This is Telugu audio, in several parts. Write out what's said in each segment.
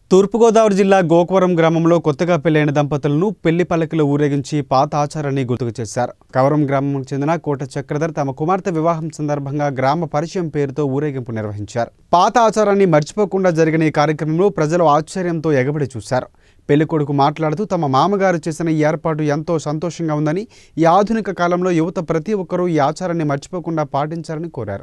తూర్పుగోదావరి జిల్లా గోకవరం గ్రామంలో కొత్తగా పెళ్లైన దంపతులను పెళ్లి పల్లకిలో ఊరేగించి పాత ఆచారాన్ని గుర్తుకు చేశారు కవరం గ్రామం చెందిన కోట చక్రధర్ తమ కుమార్తె వివాహం సందర్భంగా గ్రామ పరిచయం పేరుతో ఊరేగింపు నిర్వహించారు పాత ఆచారాన్ని మర్చిపోకుండా జరిగిన ఈ కార్యక్రమంలో ప్రజలు ఆశ్చర్యంతో ఎగబడి చూశారు పెళ్లి కొడుకు మాట్లాడుతూ తమ మామగారు చేసిన ఈ ఏర్పాటు ఎంతో సంతోషంగా ఉందని ఈ ఆధునిక కాలంలో యువత ప్రతి ఒక్కరూ ఈ ఆచారాన్ని మర్చిపోకుండా పాటించాలని కోరారు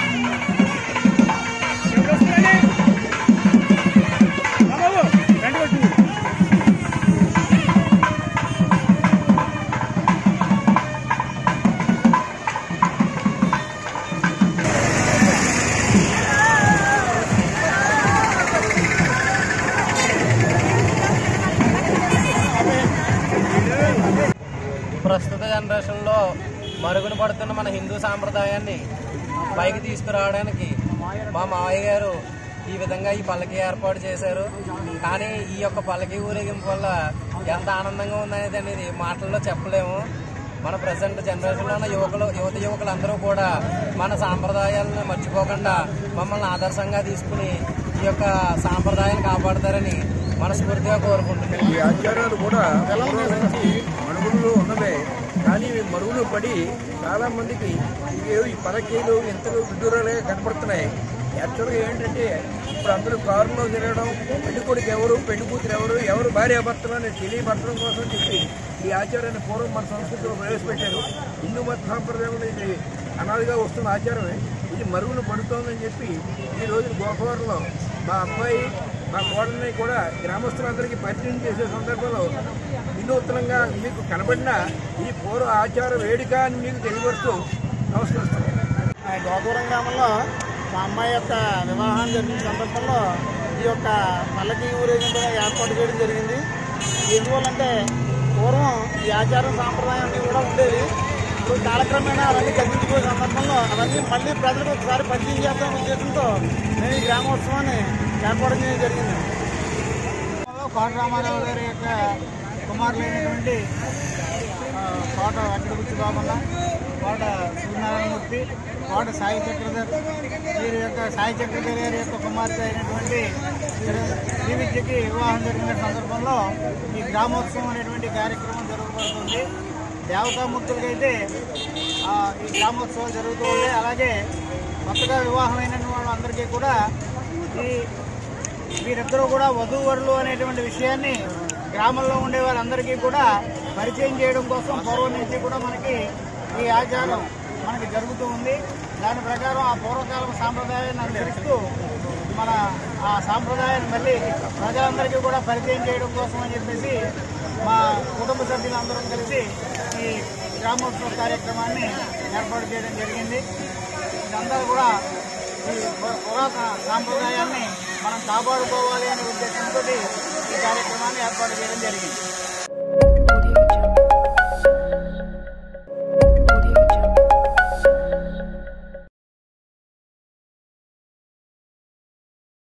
ప్రస్తుత జనరేషన్లో మరుగున పడుతున్న మన హిందూ సాంప్రదాయాన్ని పైకి తీసుకురావడానికి మా మావయ్య గారు ఈ విధంగా ఈ పల్లకి ఏర్పాటు చేశారు కానీ ఈ యొక్క పల్లకి ఊరేగింపు వల్ల ఎంత ఆనందంగా ఉందనేది అనేది మాటల్లో చెప్పలేము మన ప్రజెంట్ జనరేషన్లో ఉన్న యువకులు యువత యువకులు అందరూ కూడా మన సాంప్రదాయాలను మర్చిపోకుండా మమ్మల్ని ఆదర్శంగా తీసుకుని ఈ యొక్క సాంప్రదాయాన్ని కాపాడతారని మనస్ఫూర్తిగా కోరుకుంటున్నాను ఈ ఆచారాలు కూడా పూర్వం నుంచి మనుగుల్లో ఉన్నవే కానీ ఇవి మరుగులు పడి చాలా మందికి ఇవి ఈ పలకీలు ఇంతలు విడ్డూరాలుగా కనపడుతున్నాయి యాక్చువల్గా ఏంటంటే ఇప్పుడు అందరూ కారులో తిరగడం పెళ్లి కొడుకు ఎవరు పెళ్లి కూతురు ఎవరు ఎవరు భార్య భర్తలు అని తెలియపరచడం కోసం చెప్పి ఈ ఆచారాన్ని పూర్వం మన సంస్కృతిలో ప్రవేశపెట్టారు హిందూ మత సాంప్రదాయంలో ఇది అనాదిగా వస్తున్న ఆచారమే ఇది మరుగున పడుతోందని చెప్పి ఈ రోజు గోకవరంలో మా అబ్బాయి మా కోడల్ని కూడా గ్రామస్తులందరికీ పరిచయం చేసే సందర్భంలో వినూత్నంగా మీకు కనబడిన ఈ పూర్వ ఆచార వేడుక అని మీకు తెలియపరుస్తూ నమస్కరిస్తున్నాను ఆ గోపురం గ్రామంలో మా అమ్మాయి యొక్క వివాహం జరిగిన సందర్భంలో ఈ యొక్క పల్లకి ఊరేగింపుగా ఏర్పాటు చేయడం జరిగింది ఎందువల్లంటే పూర్వం ఈ ఆచారం సాంప్రదాయం అన్నీ కూడా ఉండేవి ఇప్పుడు కాలక్రమేణా అవన్నీ తగ్గించుకునే సందర్భంలో అవన్నీ మళ్ళీ ప్రజలకు ఒకసారి పరిచయం చేద్దాం ఉద్దేశంతో మేము ఈ గ్రామోత్సవాన్ని ఏర్పాటు చేయడం జరిగింది కోట రామారావు గారి యొక్క కుమారులైనటువంటి ఆ, కోట వెంకటగుచ్చి బాబన్న కోట సూర్యనారాయణమూర్తి కోట సాయి చక్రధర్ వీరి యొక్క సాయి చక్రధర్ గారి యొక్క కుమార్తె అయినటువంటి శ్రీ విద్యకి వివాహం జరిగిన సందర్భంలో ఈ గ్రామోత్సవం అనేటువంటి కార్యక్రమం జరగబడుతుంది దేవతామూర్తులకైతే ఆ, ఈ గ్రామోత్సవాలు జరుగుతూ ఉంటాయి అలాగే కొత్తగా వివాహమైన వాళ్ళందరికీ కూడా ఈ వీరిద్దరూ కూడా వధూవరులు అనేటువంటి విషయాన్ని గ్రామంలో ఉండే వారందరికీ కూడా పరిచయం చేయడం కోసం పూర్వం నుంచి కూడా మనకి ఈ ఆచారం మనకి జరుగుతూ ఉంది దాని ప్రకారం ఆ పూర్వకాలం సాంప్రదాయాన్ని అనుసరిస్తూ మన ఆ సాంప్రదాయాన్ని మళ్ళీ ప్రజలందరికీ కూడా పరిచయం చేయడం కోసం అని చెప్పేసి మా కుటుంబ సభ్యులందరం కలిసి ఈ గ్రామోత్సవ కార్యక్రమాన్ని ఏర్పాటు చేయడం జరిగింది ఇదంతా కూడా ఈ పు- పురాతన సాంప్రదాయాన్ని మనం కాపాడుకోవాలి అనే ఉద్దేశంతో ఈ కార్యక్రమాన్ని ఏర్పాటు చేయడం జరిగింది